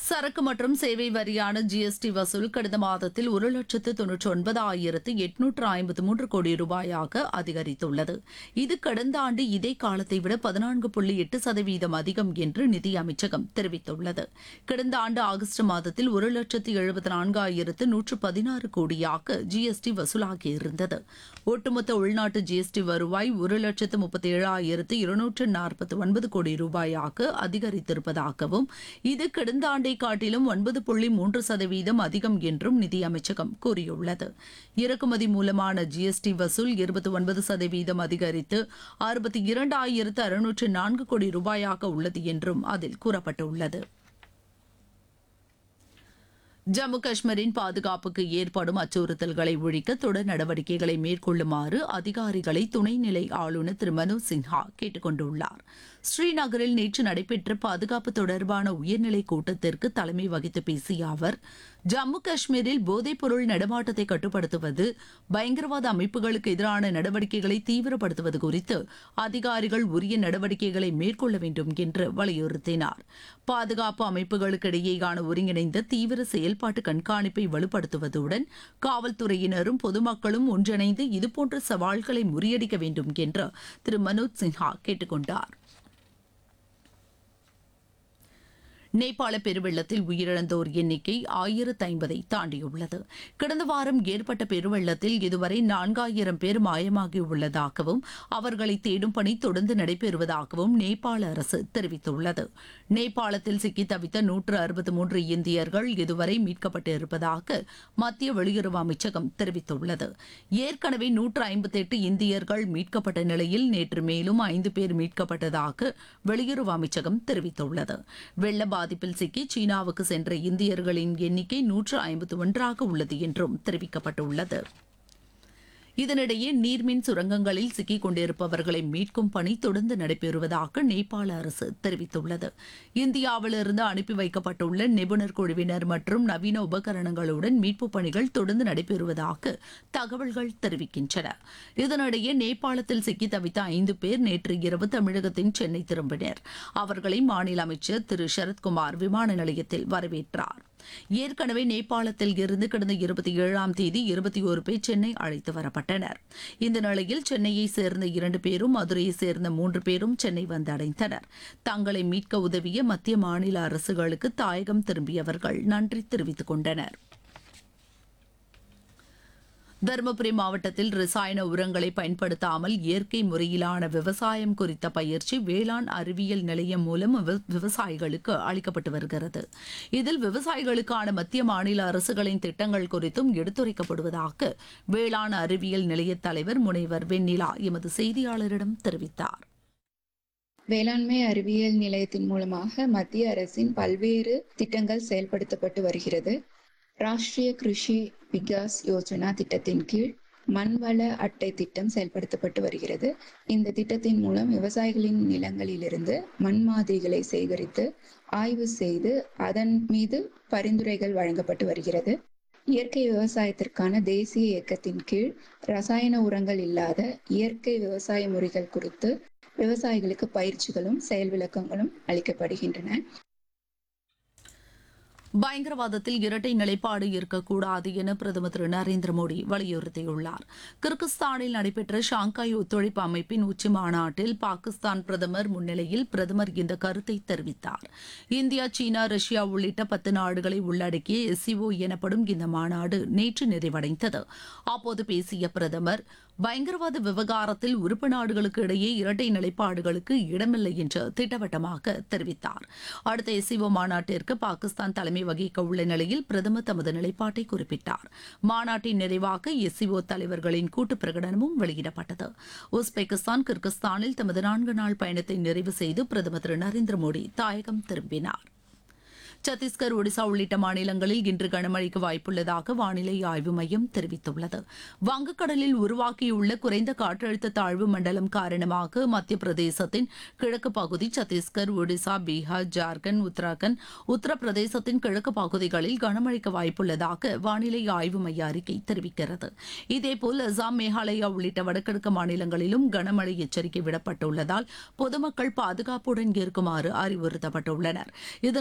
சரக்கு மற்றும் சேவை வரியான ஜிஎஸ்டி வசூல் கடந்த மாதத்தில் ஒரு லட்சத்து தொன்னூற்றி ஒன்பதாயிரத்து எட்நூற்று ஐம்பத்து மூன்று கோடி ரூபாயாக அதிகரித்துள்ளது இது கடந்த ஆண்டு இதே காலத்தை விட பதினான்கு புள்ளி எட்டு சதவீதம் அதிகம் என்று நிதி அமைச்சகம் தெரிவித்துள்ளது கடந்த ஆண்டு ஆகஸ்ட் மாதத்தில் ஒரு லட்சத்து எழுபத்தி நான்காயிரத்து நூற்று பதினாறு கோடியாக ஜிஎஸ்டி வசூலாகியிருந்தது ஒட்டுமொத்த உள்நாட்டு ஜிஎஸ்டி வருவாய் ஒரு லட்சத்து முப்பத்தி ஏழாயிரத்து இருநூற்று நாற்பத்தி ஒன்பது கோடி ரூபாயாக அதிகரித்திருப்பதாகவும் இது கடந்த ஆண்டை காட்டிலும் ஒன்பது புள்ளி மூன்று சதவீதம் அதிகம் என்றும் நிதி அமைச்சகம் கூறியுள்ளது இறக்குமதி மூலமான ஜிஎஸ்டி வசூல் இருபத்தி ஒன்பது சதவீதம் அதிகரித்து அறுபத்தி இரண்டாயிரத்து அறுநூற்று நான்கு கோடி ரூபாயாக உள்ளது என்றும் அதில் கூறப்பட்டுள்ளது ஜம்மு காஷ்மீரின் பாதுகாப்புக்கு ஏற்படும் அச்சுறுத்தல்களை ஒழிக்க தொடர் நடவடிக்கைகளை மேற்கொள்ளுமாறு அதிகாரிகளை துணைநிலை ஆளுநர் திரு மனோஜ் சின்ஹா கேட்டுக் கொண்டுள்ளார் ஸ்ரீநகரில் நேற்று நடைபெற்ற பாதுகாப்பு தொடர்பான உயர்நிலை கூட்டத்திற்கு தலைமை வகித்து பேசிய அவர் ஜம்மு காஷ்மீரில் போதைப்பொருள் நடமாட்டத்தை கட்டுப்படுத்துவது பயங்கரவாத அமைப்புகளுக்கு எதிரான நடவடிக்கைகளை தீவிரப்படுத்துவது குறித்து அதிகாரிகள் உரிய நடவடிக்கைகளை மேற்கொள்ள வேண்டும் என்று வலியுறுத்தினார் பாதுகாப்பு அமைப்புகளுக்கிடையேயான ஒருங்கிணைந்த தீவிர செயல்பாட்டு கண்காணிப்பை வலுப்படுத்துவதுடன் காவல்துறையினரும் பொதுமக்களும் ஒன்றிணைந்து இதுபோன்ற சவால்களை முறியடிக்க வேண்டும் என்று திரு மனோஜ் சின்ஹா கேட்டுக் கொண்டார் நேபாள பெருவெள்ளத்தில் உயிரிழந்தோர் எண்ணிக்கை ஆயிரத்து ஐம்பதை தாண்டியுள்ளது கடந்த வாரம் ஏற்பட்ட பெருவெள்ளத்தில் இதுவரை நான்காயிரம் பேர் மாயமாகியுள்ளதாகவும் அவர்களை தேடும் பணி தொடர்ந்து நடைபெறுவதாகவும் நேபாள அரசு தெரிவித்துள்ளது நேபாளத்தில் சிக்கி தவித்த நூற்று அறுபத்தி மூன்று இந்தியர்கள் இதுவரை மீட்கப்பட்டிருப்பதாக மத்திய வெளியுறவு அமைச்சகம் தெரிவித்துள்ளது ஏற்கனவே நூற்று ஐம்பத்தி எட்டு இந்தியர்கள் மீட்கப்பட்ட நிலையில் நேற்று மேலும் ஐந்து பேர் மீட்கப்பட்டதாக வெளியுறவு அமைச்சகம் தெரிவித்துள்ளது வெள்ள பாதிப்பில் சிக்கி சீனாவுக்கு சென்ற இந்தியர்களின் எண்ணிக்கை நூற்று ஐம்பத்தி ஒன்றாக உள்ளது என்றும் தெரிவிக்கப்பட்டுள்ளது இதனிடையே நீர்மின் சுரங்கங்களில் சிக்கிக் கொண்டிருப்பவர்களை மீட்கும் பணி தொடர்ந்து நடைபெறுவதாக நேபாள அரசு தெரிவித்துள்ளது இந்தியாவிலிருந்து அனுப்பி வைக்கப்பட்டுள்ள நிபுணர் குழுவினர் மற்றும் நவீன உபகரணங்களுடன் மீட்புப் பணிகள் தொடர்ந்து நடைபெறுவதாக தகவல்கள் தெரிவிக்கின்றன இதனிடையே நேபாளத்தில் சிக்கி தவித்த ஐந்து பேர் நேற்று இரவு தமிழகத்தின் சென்னை திரும்பினர் அவர்களை மாநில அமைச்சர் திரு சரத்குமார் விமான நிலையத்தில் வரவேற்றார் ஏற்கனவே நேபாளத்தில் இருந்து கடந்த இருபத்தி ஏழாம் தேதி இருபத்தி ஒரு பேர் சென்னை அழைத்து வரப்பட்டனர் இந்த நிலையில் சென்னையை சேர்ந்த இரண்டு பேரும் மதுரையை சேர்ந்த மூன்று பேரும் சென்னை வந்தடைந்தனர் தங்களை மீட்க உதவிய மத்திய மாநில அரசுகளுக்கு தாயகம் திரும்பியவர்கள் நன்றி தெரிவித்துக் கொண்டனர் தருமபுரி மாவட்டத்தில் ரசாயன உரங்களை பயன்படுத்தாமல் இயற்கை முறையிலான விவசாயம் குறித்த பயிற்சி வேளாண் அறிவியல் நிலையம் மூலம் விவ- விவசாயிகளுக்கு அளிக்கப்பட்டு வருகிறது இதில் விவசாயிகளுக்கான மத்திய மாநில அரசுகளின் திட்டங்கள் குறித்தும் எடுத்துரைக்கப்படுவதாக வேளாண் அறிவியல் நிலைய தலைவர் முனைவர் வெண்ணிலா எமது செய்தியாளரிடம் தெரிவித்தார் வேளாண்மை அறிவியல் நிலையத்தின் மூலமாக மத்திய அரசின் பல்வேறு திட்டங்கள் செயல்படுத்தப்பட்டு வருகிறது ராஷ்டிரிய கிருஷி விகாஸ் யோஜனா திட்டத்தின் கீழ் மண்வள அட்டை திட்டம் செயல்படுத்தப்பட்டு வருகிறது இந்த திட்டத்தின் மூலம் விவசாயிகளின் நிலங்களிலிருந்து மண் மாதிரிகளை சேகரித்து ஆய்வு செய்து அதன் மீது பரிந்துரைகள் வழங்கப்பட்டு வருகிறது இயற்கை விவசாயத்திற்கான தேசிய இயக்கத்தின் கீழ் ரசாயன உரங்கள் இல்லாத இயற்கை விவசாய முறைகள் குறித்து விவசாயிகளுக்கு பயிற்சிகளும் செயல் விளக்கங்களும் அளிக்கப்படுகின்றன பயங்கரவாதத்தில் இரட்டை நிலைப்பாடு இருக்கக்கூடாது என பிரதமர் திரு நரேந்திர மோடி வலியுறுத்தியுள்ளார் கிர்கிஸ்தானில் நடைபெற்ற ஷாங்காய் ஒத்துழைப்பு அமைப்பின் உச்சி மாநாட்டில் பாகிஸ்தான் பிரதமர் முன்னிலையில் பிரதமர் இந்த கருத்தை தெரிவித்தார் இந்தியா சீனா ரஷ்யா உள்ளிட்ட பத்து நாடுகளை உள்ளடக்கிய எஸ்சிஓ எனப்படும் இந்த மாநாடு நேற்று நிறைவடைந்தது அப்போது பேசிய பிரதமர் பயங்கரவாத விவகாரத்தில் உறுப்பு நாடுகளுக்கு இடையே இரட்டை நிலைப்பாடுகளுக்கு இடமில்லை என்று திட்டவட்டமாக தெரிவித்தார் அடுத்த எஸ்சிஓ மாநாட்டிற்கு பாகிஸ்தான் தலைமை வகிக்க உள்ள நிலையில் பிரதமர் தமது நிலைப்பாட்டை குறிப்பிட்டார் மாநாட்டின் நிறைவாக எஸ்சிஓ தலைவர்களின் கூட்டு பிரகடனமும் வெளியிடப்பட்டது உஸ்பெகிஸ்தான் கிர்கிஸ்தானில் தமது நான்கு நாள் பயணத்தை நிறைவு செய்து பிரதமர் திரு நரேந்திர மோடி தாயகம் திரும்பினார் சத்தீஸ்கர் ஒடிசா உள்ளிட்ட மாநிலங்களில் இன்று கனமழைக்கு வாய்ப்புள்ளதாக வானிலை ஆய்வு மையம் தெரிவித்துள்ளது வங்கக்கடலில் உருவாக்கியுள்ள குறைந்த காற்றழுத்த தாழ்வு மண்டலம் காரணமாக மத்திய பிரதேசத்தின் கிழக்கு பகுதி சத்தீஸ்கர் ஒடிசா பீகார் ஜார்க்கண்ட் உத்தராகண்ட் உத்தரப்பிரதேசத்தின் கிழக்கு பகுதிகளில் கனமழைக்கு வாய்ப்புள்ளதாக வானிலை ஆய்வு மைய அறிக்கை தெரிவிக்கிறது இதேபோல் அசாம் மேகாலயா உள்ளிட்ட வடகிழக்கு மாநிலங்களிலும் கனமழை எச்சரிக்கை விடப்பட்டுள்ளதால் பொதுமக்கள் பாதுகாப்புடன் இருக்குமாறு அறிவுறுத்தப்பட்டுள்ளனர் இதன்